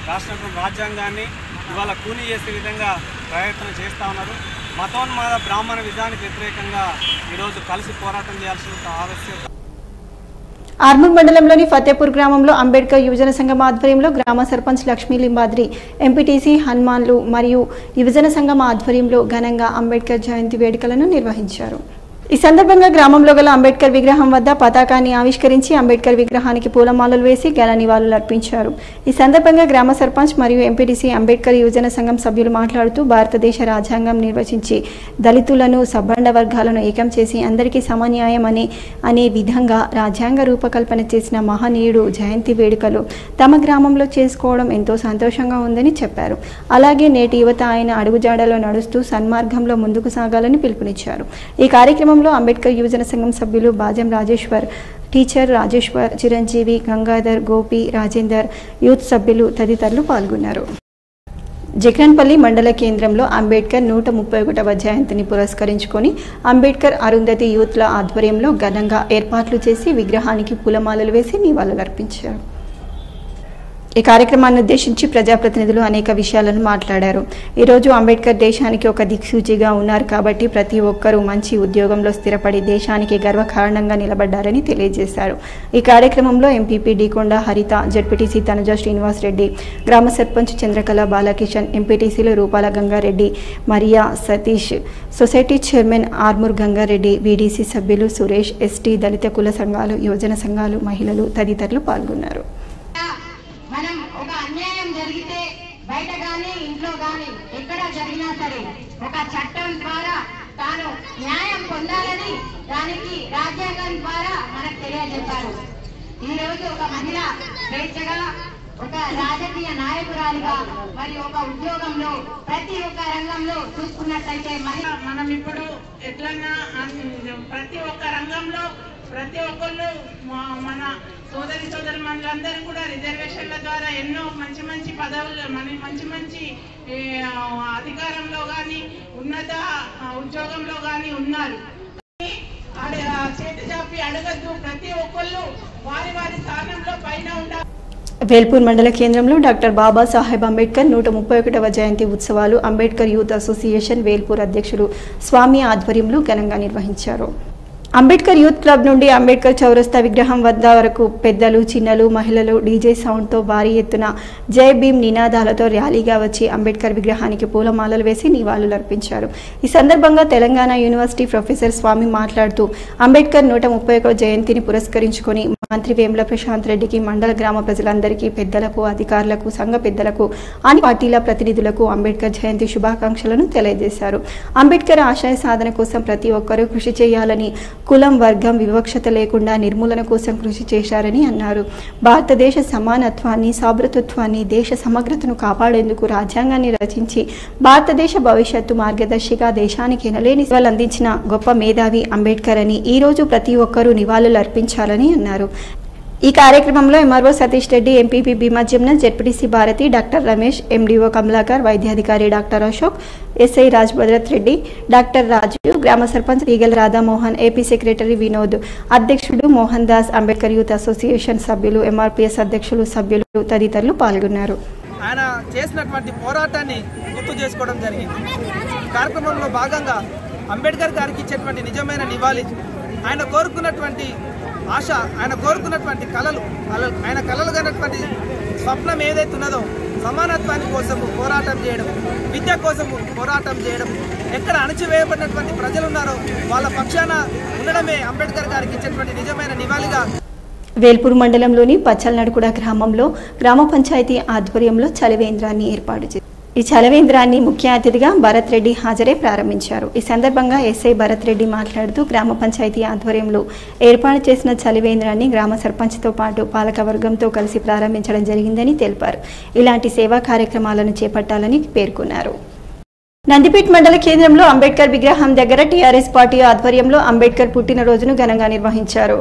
రాసినటువంటి రాజ్యాంగాన్ని ఇవాళ కూనీ చేసే విధంగా ప్రయత్నం చేస్తూ ఉన్నారు మతోన్మాద బ్రాహ్మణ విధానికి వ్యతిరేకంగా ఈరోజు కలిసి పోరాటం చేయాల్సిన ఆవశ్యకత ఆర్మూర్ మండలంలోని ఫతేపూర్ గ్రామంలో అంబేద్కర్ యువజన సంఘం ఆధ్వర్యంలో గ్రామ సర్పంచ్ లక్ష్మీ లింబాద్రి ఎంపీటీసీ హనుమాన్లు మరియు యువజన సంఘం ఆధ్వర్యంలో ఘనంగా అంబేద్కర్ జయంతి వేడుకలను నిర్వహించారు ఈ సందర్భంగా గ్రామంలో గల అంబేద్కర్ విగ్రహం వద్ద పతాకాన్ని ఆవిష్కరించి అంబేద్కర్ విగ్రహానికి పూలమాలలు వేసి ఘన నివాళులు అర్పించారు ఈ సందర్భంగా గ్రామ సర్పంచ్ మరియు ఎంపీటీసీ అంబేద్కర్ యువజన సంఘం సభ్యులు మాట్లాడుతూ భారతదేశ రాజ్యాంగం నిర్వచించి దళితులను సబ్బండ వర్గాలను ఏకం చేసి అందరికీ సమన్యాయం అనే అనే విధంగా రాజ్యాంగ రూపకల్పన చేసిన మహనీయుడు జయంతి వేడుకలు తమ గ్రామంలో చేసుకోవడం ఎంతో సంతోషంగా ఉందని చెప్పారు అలాగే నేటి యువత ఆయన అడుగుజాడలో నడుస్తూ సన్మార్గంలో ముందుకు సాగాలని పిలుపునిచ్చారు ఈ కార్యక్రమంలో అంబేద్కర్ యువజన సంఘం సభ్యులు బాజం రాజేశ్వర్ టీచర్ రాజేశ్వర్ చిరంజీవి గంగాధర్ గోపి రాజేందర్ యూత్ సభ్యులు తదితరులు పాల్గొన్నారు జగన్పల్లి మండల కేంద్రంలో అంబేద్కర్ నూట ముప్పై ఒకటవ జయంతిని పురస్కరించుకొని అంబేద్కర్ అరుంధతి యూత్ల ఆధ్వర్యంలో ఘనంగా ఏర్పాట్లు చేసి విగ్రహానికి పూలమాలలు వేసి నివాళులర్పించారు ఈ కార్యక్రమాన్ని ఉద్దేశించి ప్రజాప్రతినిధులు అనేక విషయాలను మాట్లాడారు ఈరోజు అంబేద్కర్ దేశానికి ఒక దిక్సూచిగా ఉన్నారు కాబట్టి ప్రతి ఒక్కరూ మంచి ఉద్యోగంలో స్థిరపడి దేశానికి గర్వకారణంగా నిలబడ్డారని తెలియజేశారు ఈ కార్యక్రమంలో ఎంపీపీ డీకొండ హరిత జడ్పీటీసీ తనుజ శ్రీనివాస్ రెడ్డి గ్రామ సర్పంచ్ చంద్రకళ బాలకిషన్ ఎంపీటీసీలు Rupala Gangareddy Mariya Satish society chairman Armoor Gangareddy VDC సభ్యులు సురేష్ ఎస్టీ దళిత కుల సంఘాలు యువజన సంఘాలు మహిళలు తదితరులు పాల్గొన్నారు మనం ఒక అన్యాయం జరిగితే బయట గాని ఇంట్లో గాని ఎక్కడ జరిగినా సరే ఒక చట్టం ద్వారా తాను న్యాయం పొందాలని దానికి రాజ్యాంగం ద్వారా మనకు తెలియజెప్పారు ఈ రోజు ఒక మహిళ స్వేచ్ఛగా ఒక రాజకీయ నాయకురాలిగా మరి ఒక ఉద్యోగంలో ప్రతి ఒక్క రంగంలో చూసుకున్నట్లయితే మహిళ మనం ఇప్పుడు ఎట్లన్నా అన్- ప్రతి ఒక్క రంగంలో ప్రతి ఒక్కళ్ళు మా- మన సోదరి సోదరి మనులందరూ కూడా రిజర్వేషన్ల ద్వారా ఎన్నో మంచి మంచి పదవులు మన మంచి మంచి ఏ, అధికారంలో కానీ ఉన్నత ఆ, ఉద్యోగంలో కానీ ఉన్నారు అడ- ఆ, చేతి చాపి అడగద్దు ప్రతి ఒక్కళ్ళు వారి వారి స్థానంలో పైన ఉండాలి వేల్పూర్ మండల కేంద్రంలో డాక్టర్ బాబాసాహెబ్ అంబేద్కర్ నూట ముప్పై ఒకటవ జయంతి ఉత్సవాలు అంబేద్కర్ యూత్ అసోసియేషన్ వేల్పూర్ అధ్యక్షులు స్వామి ఆధ్వర్యంలో ఘనంగా నిర్వహించారు అంబేద్కర్ యూత్ క్లబ్ నుండి అంబేద్కర్ చౌరస్తా విగ్రహం వద్ద వరకు పెద్దలు చిన్నలు మహిళలు డీజే సౌండ్తో భారీ ఎత్తున జై భీమ్ నినాదాలతో ర్యాలీగా వచ్చి అంబేద్కర్ విగ్రహానికి పూలమాలలు వేసి నివాళులర్పించారు ఈ సందర్భంగా తెలంగాణ యూనివర్సిటీ ప్రొఫెసర్ స్వామి మాట్లాడుతూ అంబేద్కర్ నూట ముప్పై జయంతిని పురస్కరించుకొని మంత్రి వేముల ప్రశాంత్ రెడ్డికి మండల గ్రామ ప్రజలందరికీ పెద్దలకు అధికారులకు సంఘ పెద్దలకు అన్ని పార్టీల ప్రతినిధులకు అంబేద్కర్ జయంతి శుభాకాంక్షలను తెలియజేశారు అంబేద్కర్ ఆశయ సాధన కోసం ప్రతి ఒక్కరూ కృషి చేయాలని కులం వర్గం వివక్షత లేకుండా నిర్మూలన కోసం కృషి చేశారని అన్నారు భారతదేశ సమానత్వాన్ని సాభృతత్వాన్ని దేశ సమగ్రతను కాపాడేందుకు రాజ్యాంగాన్ని రచించి భారతదేశ భవిష్యత్తు మార్గదర్శిగా దేశానికి ఎనలేని సేవలు అందించిన గొప్ప మేధావి అంబేద్కర్ అని ఈ రోజు ప్రతి ఒక్కరూ నివాళులు అర్పించాలని అన్నారు ఈ కార్యక్రమంలో MRO Satish Reddy MPP Bhima Jimnas ZPTC Bharathi doctor Ramesh MDO Kamalakar వైద్యాధికారి doctor Ashok SI Raj Bhadrat Reddy doctor Raju గ్రామ సర్పంచ్ ఈగల రాధామోహన్ ఏపీ సెక్రటరీ వినోద్ అధ్యక్షుడు మోహన్ దాస్ అంబేద్కర్ యూత్ అసోసియేషన్ సభ్యులు ఎంఆర్పీఎస్ అధ్యక్షులు సభ్యులు తదితరులు పాల్గొన్నారు ఆయన చేసినటువంటి పోరాటాన్ని గుర్తు చేసుకోవడం జరిగింది ఈ కార్యక్రమంలో భాగంగా అంబేద్కర్ గారికి ఇచ్చేటువంటి నిజమైన నివాళి ఆయన కోరుకున్నటువంటి ఆశ ఆయన కోరుకున్నటువంటి కళలు కలలు ఆయన కళలు కన్నటువంటి స్వప్నం ఏదైతే ఉన్నదో సమానత్వాన్ని కోసము పోరాటం చేయడం విద్య కోసము పోరాటం చేయడం ఎక్కడ అణచివేయబడినటువంటి ప్రజలు ఉన్నారో వాళ్ళ పక్షాన ఉండడమే అంబేద్కర్ గారికి ఇచ్చేటువంటి నిజమైన నివాళిగా వేల్పూర్ మండలంలోని పచ్చల్నడుకుడ గ్రామంలో గ్రామ పంచాయతీ ఆధ్వర్యంలో చలివేంద్రాన్ని ఏర్పాటు చేశారు ఈ చలవేంద్రాన్ని ముఖ్య అతిథిగా భరత్ రెడ్డి హాజరై ప్రారంభించారు ఈ సందర్భంగా ఎస్ఐ భరత్ రెడ్డి మాట్లాడుతూ గ్రామ పంచాయతీ ఆధ్వర్యంలో ఏర్పాటు చేసిన చలివేంద్రాన్ని గ్రామ సర్పంచ్తో పాటు పాలకవర్గంతో కలిసి ప్రారంభించడం జరిగిందని తెలిపారు ఇలాంటి సేవా కార్యక్రమాలను చేపట్టాలని పేర్కొన్నారు నందిపేట్ మండల కేంద్రంలో అంబేద్కర్ విగ్రహం దగ్గర టీఆర్ఎస్ పార్టీ ఆధ్వర్యంలో అంబేద్కర్ పుట్టినరోజును ఘనంగా నిర్వహించారు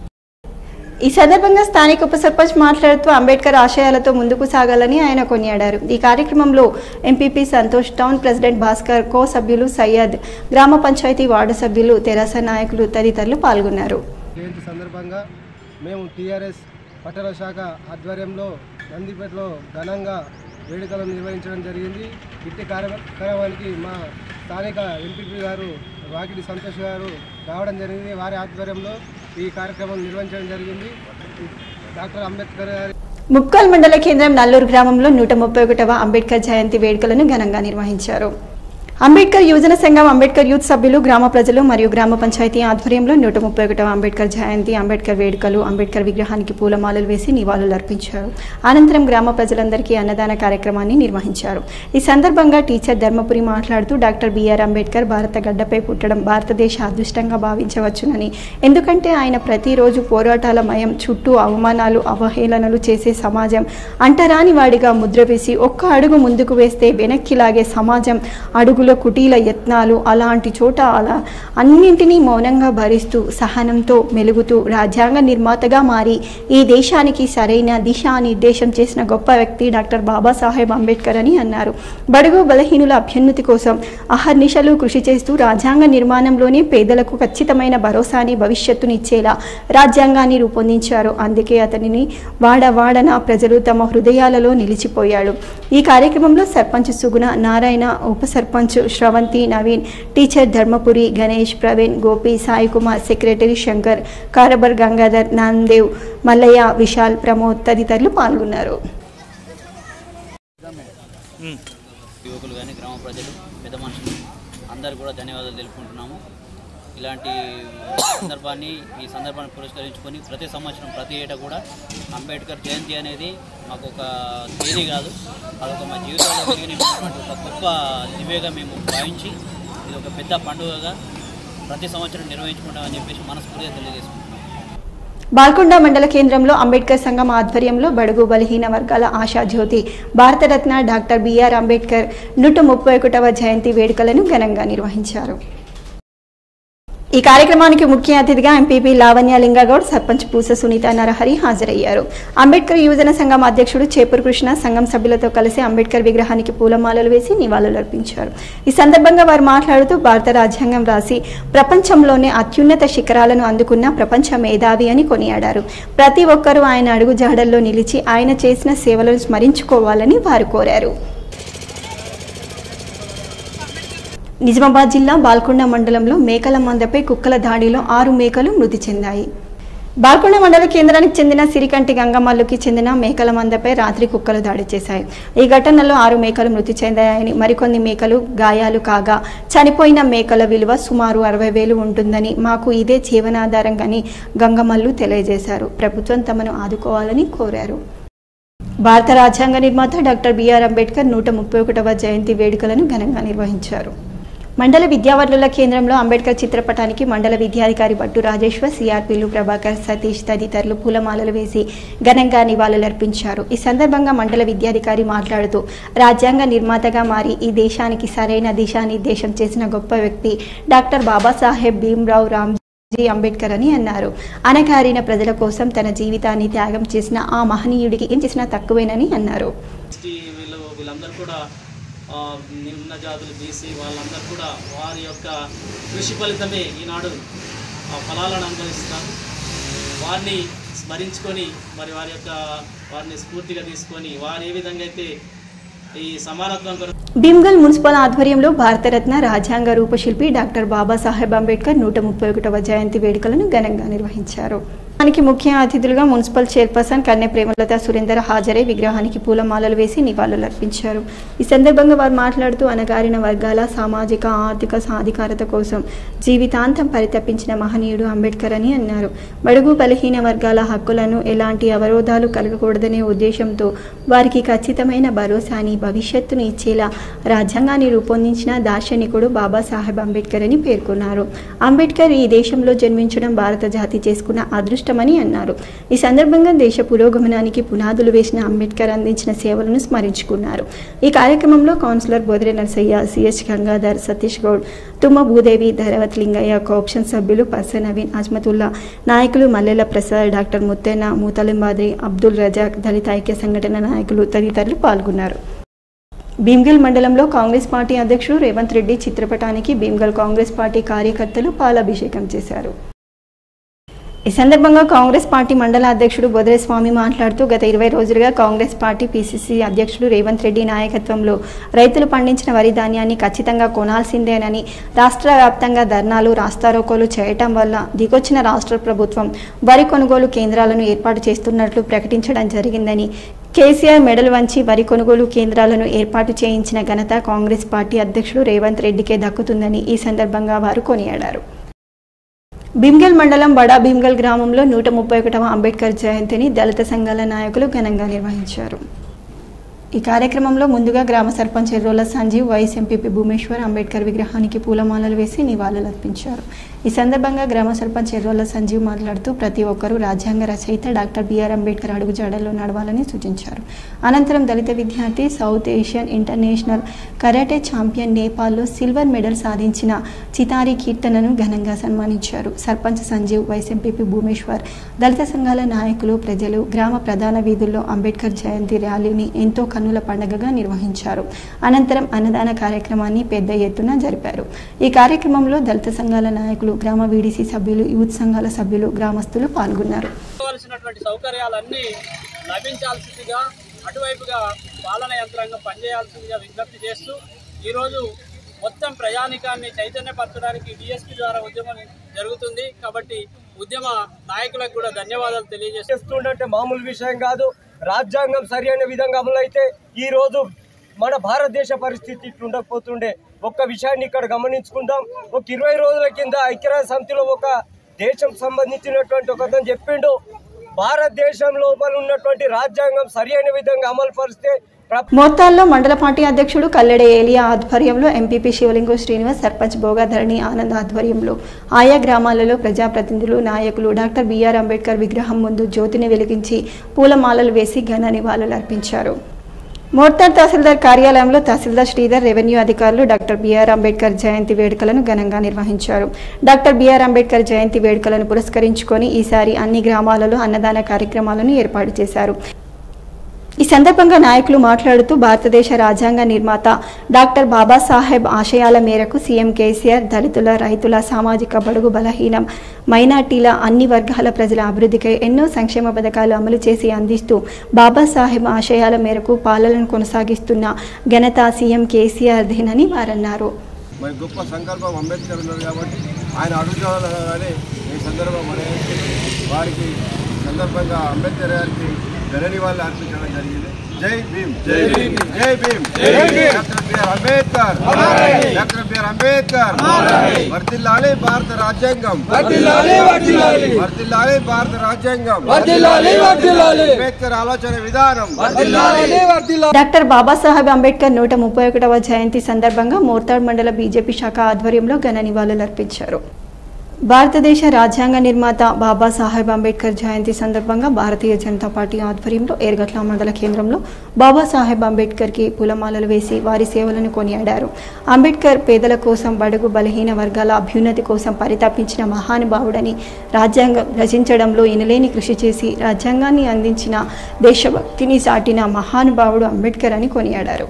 ఈ సందర్భంగా స్థానిక ఉప సర్పంచ్ మాట్లాడుతూ అంబేద్కర్ ఆశయాలతో ముందుకు సాగాలని ఆయన కొనియాడారు ఈ కార్యక్రమంలో MPP Santosh town president Bhaskar co సభ్యులు సయ్యద్ గ్రామ పంచాయతీ వార్డు సభ్యులు తెరాస నాయకులు తదితరులు పాల్గొన్నారు జయంతి సందర్భంగా మేము టీఆర్ఎస్ పట్టణ శాఖ ఆధ్వర్యంలో నందిపేటలో ఘనంగా వేడుకలను నిర్వహించడం జరిగింది ఇట్టి కార్యక్రమానికి మా స్థానిక ఎంపీపీ గారు వాకిటి సంతోష్ గారు రావడం జరిగింది వారి ఆధ్వర్యంలో ఈ కార్యక్రమం నిర్వహించడం జరిగింది డాక్టర్ అంబేద్కర్ గారి ముక్కల్ మండల కేంద్రం నల్లూరు గ్రామంలో నూట ముప్పై ఒకటవ అంబేద్కర్ జయంతి వేడుకలను ఘనంగా నిర్వహించారు అంబేద్కర్ యువజన సంఘం అంబేద్కర్ యూత్ సభ్యులు గ్రామ ప్రజలు మరియు గ్రామ పంచాయతీ ఆధ్వర్యంలో నూట ముప్పై ఒకటవ అంబేద్కర్ జయంతి అంబేద్కర్ వేడుకలు అంబేద్కర్ విగ్రహానికి పూలమాలలు వేసి నివాళులు అర్పించారు అనంతరం గ్రామ ప్రజలందరికీ అన్నదాన కార్యక్రమాన్ని నిర్వహించారు ఈ సందర్భంగా టీచర్ ధర్మపురి మాట్లాడుతూ డాక్టర్ బిఆర్ అంబేద్కర్ భారత గడ్డపై పుట్టడం భారతదేశ అదృష్టంగా భావించవచ్చునని ఎందుకంటే ఆయన ప్రతిరోజు పోరాటాల మయం చుట్టూ అవమానాలు అవహేళనలు చేసే సమాజం అంటరాని వాడిగా ముద్ర వేసి ఒక్క అడుగు ముందుకు వేస్తే వెనక్కి లాగే సమాజం అడుగుల కుటీల యత్నాలు అలాంటి చోట అలా అన్నింటినీ మౌనంగా భరిస్తూ సహనంతో మెలుగుతూ రాజ్యాంగ నిర్మాతగా మారి ఈ దేశానికి సరైన దిశానిర్దేశం చేసిన గొప్ప వ్యక్తి డాక్టర్ బాబాసాహెబ్ అంబేద్కర్ అని అన్నారు బడుగు బలహీనుల అభ్యున్నతి కోసం అహర్నిశలు కృషి చేస్తూ రాజ్యాంగ నిర్మాణంలోనే పేదలకు ఖచ్చితమైన భరోసాని భవిష్యత్తునిచ్చేలా రాజ్యాంగాన్ని రూపొందించారు అందుకే అతనిని వాడవాడన ప్రజలు తమ హృదయాలలో నిలిచిపోయాడు ఈ కార్యక్రమంలో సర్పంచ్ సుగుణ నారాయణ ఉప సర్పంచ్ శ్రవంతి నవీన్ టీచర్ ధర్మపురి గణేష్ ప్రవీణ్ గోపి సాయి కుమార్ సెక్రటరీ శంకర్ కారబర్ గంగాధర్ నాందేవ్ మల్లయ్య విశాల్ ప్రమోద్ తదితరులు పాల్గొన్నారు యువకులు కానీ గ్రామ ప్రజలు పెద్ద మనుషులు అందరు కూడా ధన్యవాదాలు తెలుపుకుంటున్నాము ఇలాంటి సందర్భాన్ని ఈ సందర్భాన్ని పురస్కరించుకొని ప్రతి సంవత్సరం ప్రతి ఏటా కూడా అంబేద్కర్ జయంతి అనేది మాకు ఒక తేదీ కాదు అదొక మా జీవితంలో కలిగినటువంటి ఒక గొప్ప దివ్యగా మేము భావించి ఇది ఒక పెద్ద పండుగగా ప్రతి సంవత్సరం నిర్వహించుకుంటామని చెప్పేసి మనస్ఫూర్తిగా తెలియజేసుకుంటున్నాం బాల్కొండ మండల కేంద్రంలో అంబేద్కర్ సంఘం ఆధ్వర్యంలో బడుగు బలహీన వర్గాల ఆశాజ్యోతి భారతరత్న డాక్టర్ బిఆర్ అంబేద్కర్ నూట ముప్పై ఒకటవ జయంతి వేడుకలను ఘనంగా నిర్వహించారు ఈ కార్యక్రమానికి ముఖ్య అతిథిగా ఎంపీపీ లావణ్య లింగగౌడ్ సర్పంచ్ పూస సునీత నరహరి హాజరయ్యారు అంబేద్కర్ యువజన సంఘం అధ్యక్షుడు చేపూరు కృష్ణ సంఘం సభ్యులతో కలిసి అంబేద్కర్ విగ్రహానికి పూలమాలలు వేసి నివాళులర్పించారు ఈ సందర్భంగా వారు మాట్లాడుతూ భారత రాజ్యాంగం రాసి ప్రపంచంలోనే అత్యున్నత శిఖరాలను అందుకున్న ప్రపంచ మేధావి అని కొనియాడారు ప్రతి ఒక్కరూ ఆయన అడుగుజాడల్లో నిలిచి ఆయన చేసిన సేవలను స్మరించుకోవాలని వారు కోరారు నిజామాబాద్ జిల్లా బాల్కొండ మండలంలో మేకల మందపై కుక్కల దాడిలో ఆరు మేకలు మృతి చెందాయి బాల్కొండ మండల కేంద్రానికి చెందిన సిరికంటి గంగమల్లుకి చెందిన మేకల మందపై రాత్రి కుక్కలు దాడి చేశాయి ఈ ఘటనలో ఆరు మేకలు మృతి చెందాయని మరికొన్ని మేకలు గాయాలు కాగా చనిపోయిన మేకల విలువ సుమారు అరవై వేలు ఉంటుందని మాకు ఇదే జీవనాధారంగాని గంగమల్లు తెలియజేశారు ప్రభుత్వం తమను ఆదుకోవాలని కోరారు భారత రాజ్యాంగ నిర్మాత డాక్టర్ బిఆర్ అంబేద్కర్ నూట ముప్పై ఒకటవ జయంతి వేడుకలను ఘనంగా నిర్వహించారు మండల విద్యావరుల కేంద్రంలో అంబేద్కర్ చిత్రపటానికి మండల విద్యాధికారి భట్టు రాజేశ్వర్ సిఆర్పీలు ప్రభాకర్ సతీష్ తదితరులు పూలమాలలు వేసి ఘనంగా నివాళులర్పించారు ఈ సందర్భంగా మండల విద్యాధికారి మాట్లాడుతూ రాజ్యాంగ నిర్మాతగా మారి ఈ దేశానికి సరైన దిశానిర్దేశం చేసిన గొప్ప వ్యక్తి డాక్టర్ బాబాసాహెబ్ భీమ్రావ్ రామ్ జీ అంబేద్కర్ అని అన్నారు అనగారిన ప్రజల కోసం తన జీవితాన్ని త్యాగం చేసిన ఆ మహనీయుడికి ఏం చేసినా తక్కువేనని అన్నారు ఎస్టీ వీళ్ళు వీళ్ళందరూ కూడా ఆ, నిమ్న జాతులు బీసీ వాళ్ళందరూ కూడా వారి యొక్క కృషి ఫలితమే ఈనాడు ఆ ఫలాలను అనుభవిస్తున్నారు వారిని స్మరించుకొని మరి వారి యొక్క వారిని స్ఫూర్తిగా తీసుకొని వారు ఏ విధంగా అయితే ఈ సమానత్వం కొరకు భీమ్గల్ మున్సిపల్ ఆధ్వర్యంలో భారతరత్న రాజ్యాంగ రూపశిల్పి డాక్టర్ బాబాసాహెబ్ అంబేద్కర్ నూట ముప్పై ఒకటవ జయంతి వేడుకలను ఘనంగా నిర్వహించారు దానికి ముఖ్య అతిథులుగా మున్సిపల్ చైర్పర్సన్ కన్నె ప్రేమలత సురేందర్ హాజరై విగ్రహానికి పూలమాలలు వేసి నివాళులర్పించారు ఈ సందర్భంగా వారు మాట్లాడుతూ అనగారిన వర్గాల సామాజిక ఆర్థిక సాధికారత కోసం జీవితాంతం పరితపించిన మహనీయుడు అంబేద్కర్ అని అన్నారు బడుగు బలహీన వర్గాల హక్కులను ఎలాంటి అవరోధాలు కలగకూడదనే ఉద్దేశంతో వారికి ఖచ్చితమైన భరోసాని భవిష్యత్తును ఇచ్చేలా రాజ్యాంగాన్ని రూపొందించిన దార్శనికుడు బాబాసాహెబ్ అంబేద్కర్ అని పేర్కొన్నారు అంబేద్కర్ ఈ దేశంలో జన్మించడం భారత జాతి చేసుకున్న అదృష్టమని అన్నారు ఈ సందర్భంగా దేశ పురోగమనానికి పునాదులు వేసిన అంబేద్కర్ అందించిన సేవలను స్మరించుకున్నారు ఈ కార్యక్రమంలో councillor Bodare Narasaiah CH Gangadhar Satish Goud Thumma Bhudevi Dharavath Lingaiah cooption సభ్యులు పర్స నవీన్ అజ్మతుల్లా నాయకులు మల్లెల ప్రసాద్ డాక్టర్ ముత్తెన్న మూతలింబాద్రి అబ్దుల్ రజాక్ దళిత ఐక్య సంఘటన నాయకులు తదితరులు పాల్గొన్నారు భీమ్గల్ మండలంలో కాంగ్రెస్ పార్టీ అధ్యక్షుడు రేవంత్ రెడ్డి చిత్రపటానికి భీమ్గల్ కాంగ్రెస్ పార్టీ కార్యకర్తలు పాలాభిషేకం చేశారు ఈ ఈ సందర్భంగా కాంగ్రెస్ పార్టీ మండల అధ్యక్షుడు బొదరే స్వామి మాట్లాడుతూ గత ఇరవై రోజులుగా కాంగ్రెస్ పార్టీ పీసీసీ అధ్యక్షుడు రేవంత్ రెడ్డి నాయకత్వంలో రైతులు పండించిన వరి ధాన్యాన్ని ఖచ్చితంగా కొనాల్సిందేనని రాష్ట్ర వ్యాప్తంగా ధర్నాలు రాస్తారోకోలు చేయటం వల్ల దిగొచ్చిన రాష్ట్ర ప్రభుత్వం వరి కొనుగోలు కేంద్రాలను ఏర్పాటు చేస్తున్నట్లు ప్రకటించడం జరిగిందని కేసీఆర్ మెడల్ వంచి వరి కొనుగోలు కేంద్రాలను ఏర్పాటు చేయించిన ఘనత కాంగ్రెస్ పార్టీ అధ్యక్షుడు రేవంత్ రెడ్డికే దక్కుతుందని ఈ సందర్భంగా వారు కొనియాడారు భీమ్గల్ మండలం బడా భీమ్గల్ గ్రామంలో నూట ముప్పై ఒకటవ అంబేద్కర్ జయంతిని దళిత సంఘాల నాయకులు ఘనంగా నిర్వహించారు ఈ కార్యక్రమంలో ముందుగా గ్రామ సర్పంచ్ ఎర్రోల సంజీవ్ వైస్ ఎంపీపీ భూమేశ్వర్ అంబేద్కర్ విగ్రహానికి పూలమాలలు వేసి నివాళులర్పించారు ఈ సందర్భంగా గ్రామ సర్పంచ్ ఎర్రోల సంజీవ్ మాట్లాడుతూ ప్రతి ఒక్కరూ రాజ్యాంగ రచయిత డాక్టర్ బిఆర్ అంబేద్కర్ అడుగుజాడల్లో నడవాలని సూచించారు అనంతరం దళిత విద్యార్థి South Asian international karate champion నేపాల్లో సిల్వర్ మెడల్ సాధించిన చితారి కీర్తనను ఘనంగా సన్మానించారు సర్పంచ్ సంజీవ్ వైస్ ఎంపీపీ భూమేశ్వర్ దళిత సంఘాల నాయకులు ప్రజలు గ్రామ ప్రధాన వీధుల్లో అంబేద్కర్ జయంతి ర్యాలీని ఎంతో కన్నుల పండుగగా నిర్వహించారు అనంతరం అన్నదాన కార్యక్రమాన్ని పెద్ద ఎత్తున జరిపారు ఈ కార్యక్రమంలో దళిత సంఘాల నాయకులు గ్రామ వీడీసీ సభ్యులు యూత్ సంఘాల సభ్యులు గ్రామస్తులు పాల్గొన్నారు కావలసినటువంటి సౌకర్యాలన్నీ లభించాల్సిందిగా అటువైపుగా పాలన యంత్రాంగం పనిచేయాల్సిందిగా విజ్ఞప్తి చేస్తూ ఈరోజు మొత్తం ప్రయాణికాన్ని చైతన్యపరచడానికి డిఎస్పీ ద్వారా ఉద్యమం జరుగుతుంది కాబట్టి ఉద్యమ నాయకులకు కూడా ధన్యవాదాలు తెలియజేస్తూ చేస్తుంటే మామూలు విషయం కాదు రాజ్యాంగం సరైన విధంగా అమలైతే ఈ రోజు మన భారతదేశ పరిస్థితి ఇట్లా ఉండకపోతుండే ఒక్క విషయాన్ని ఇక్కడ గమనించుకుందాం ఒక ఇరవై రోజుల కింద ఐక్యరాజ్య సమితిలో ఒక దేశం సంబంధించినటువంటి ఒక అతను చెప్పిండు భారతదేశం లోపల ఉన్నటువంటి రాజ్యాంగం సరైన విధంగా అమలు పరిస్తే మోర్తాల్లో మండల పార్టీ అధ్యక్షుడు కల్లెడ ఏలియా ఆధ్వర్యంలో ఎంపీపీ శివలింగం శ్రీనివాస్ సర్పంచ్ భోగాధరణి ఆనంద్ ఆధ్వర్యంలో ఆయా గ్రామాలలో ప్రజాప్రతినిధులు నాయకులు డాక్టర్ బిఆర్ అంబేద్కర్ విగ్రహం ముందు జ్యోతిని వెలిగించి పూలమాలలు వేసి ఘన నివాళులు అర్పించారు మోర్తార్ తహసీల్దార్ కార్యాలయంలో తహసీల్దార్ శ్రీధర్ రెవెన్యూ అధికారులు డాక్టర్ బిఆర్ అంబేద్కర్ జయంతి వేడుకలను ఘనంగా నిర్వహించారు డాక్టర్ బిఆర్ అంబేద్కర్ జయంతి వేడుకలను పురస్కరించుకొని ఈసారి అన్ని గ్రామాలలో అన్నదాన కార్యక్రమాలను ఏర్పాటు చేశారు ఈ సందర్భంగా నాయకులు మాట్లాడుతూ భారతదేశ రాజ్యాంగ నిర్మాత డాక్టర్ బాబాసాహెబ్ ఆశయాల మేరకు సీఎం కేసీఆర్ దళితుల రైతుల సామాజిక బడుగు బలహీనం మైనార్టీల అన్ని వర్గాల ప్రజల అభివృద్ధికై ఎన్నో సంక్షేమ పథకాలు అమలు చేసి అందిస్తూ బాబాసాహెబ్ ఆశయాల మేరకు పాలనను కొనసాగిస్తున్న ఘనత సీఎం కేసీఆర్దేనని వారన్నారు మరి గొప్ప సంకల్పం అంబేద్కర్ ఉన్నారు కాబట్టి ఆయన అడుగుజాడగానే ఈ సందర్భం మన వారికి సందర్భంగా అంబేద్కర్ గారికి ఘన నివాళులు అర్పించడం జరిగింది జై భీమ్ జై భీమ్ జై Bhim doctor BR Ambedkar doctor BR Ambedkar వర్దిల్లాలి భారత రాజ్యాంగం వర్దిల్లాలి భారత రాజ్యాంగం అంబేద్కర్ ఆలోచన విధానం డాక్టర్ బాబాసాహెబ్ అంబేద్కర్ నూట ముప్పై ఒకటవ జయంతి సందర్భంగా మోర్తాడ్ మండల బీజేపీ శాఖ ఆధ్వర్యంలో ఘన నివాళులర్పించారు భారతదేశ రాజ్యాంగ నిర్మాత బాబాసాహెబ్ అంబేద్కర్ జయంతి సందర్భంగా భారతీయ జనతా పార్టీ ఆధ్వర్యంలో ఏర్గట్ల మండల కేంద్రంలో బాబాసాహెబ్ అంబేద్కర్కి పూలమాలలు వేసి వారి సేవలను కొనియాడారు అంబేద్కర్ పేదల కోసం బడుగు బలహీన వర్గాల అభ్యున్నతి కోసం పరితపించిన మహానుభావుడని రాజ్యాంగం రచించడంలో ఎనలేని కృషి చేసి రాజ్యాంగాన్ని అందించిన దేశభక్తిని సాటిన మహానుభావుడు అంబేద్కర్ అని కొనియాడారు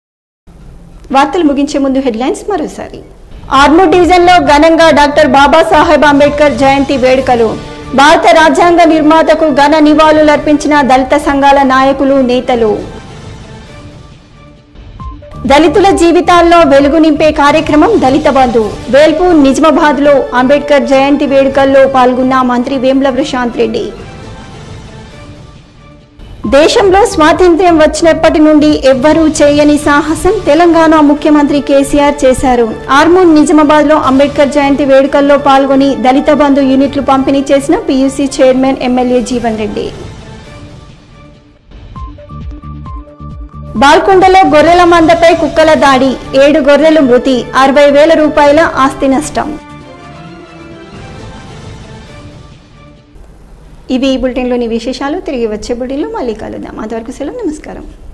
వార్తలు ముగించే ముందు హెడ్లైన్స్ మరోసారి ఆర్మూర్ డివిజన్లో ఘనంగా డాక్టర్ బాబాసాహెబ్ అంబేద్కర్ జయంతి వేడుకలు భారత రాజ్యాంగ నిర్మాతకు ఘన నివాళులర్పించిన దళిత సంఘాల నాయకులు నేతలు దళితుల జీవితాల్లో వెలుగు నింపే కార్యక్రమం దళిత బంధు వేల్పూర్ నిజామాబాద్లో అంబేద్కర్ జయంతి వేడుకల్లో పాల్గొన్న మంత్రి వేముల ప్రశాంత్ రెడ్డి దేశంలో స్వాతంత్ర్యం వచ్చినప్పటి నుండి ఎవ్వరూ చేయని సాహసం తెలంగాణ ముఖ్యమంత్రి కేసీఆర్ చేశారు ఆర్మూర్ నిజామాబాద్ లో అంబేద్కర్ జయంతి వేడుకల్లో పాల్గొని దళిత బంధు యూనిట్లు పంపిణీ చేసిన PUC chairman MLA Jeevan Reddy బాల్కొండలో గొర్రెల మందపై కుక్కల దాడి ఏడు గొర్రెలు మృతి అరవై వేల రూపాయల ఆస్తి నష్టం ఇవి ఈ బులెటిన్లోని విశేషాలు తిరిగి వచ్చే బులెటిన్లో మళ్ళీ కలుద్దాం అంతవరకు సెలవు నమస్కారం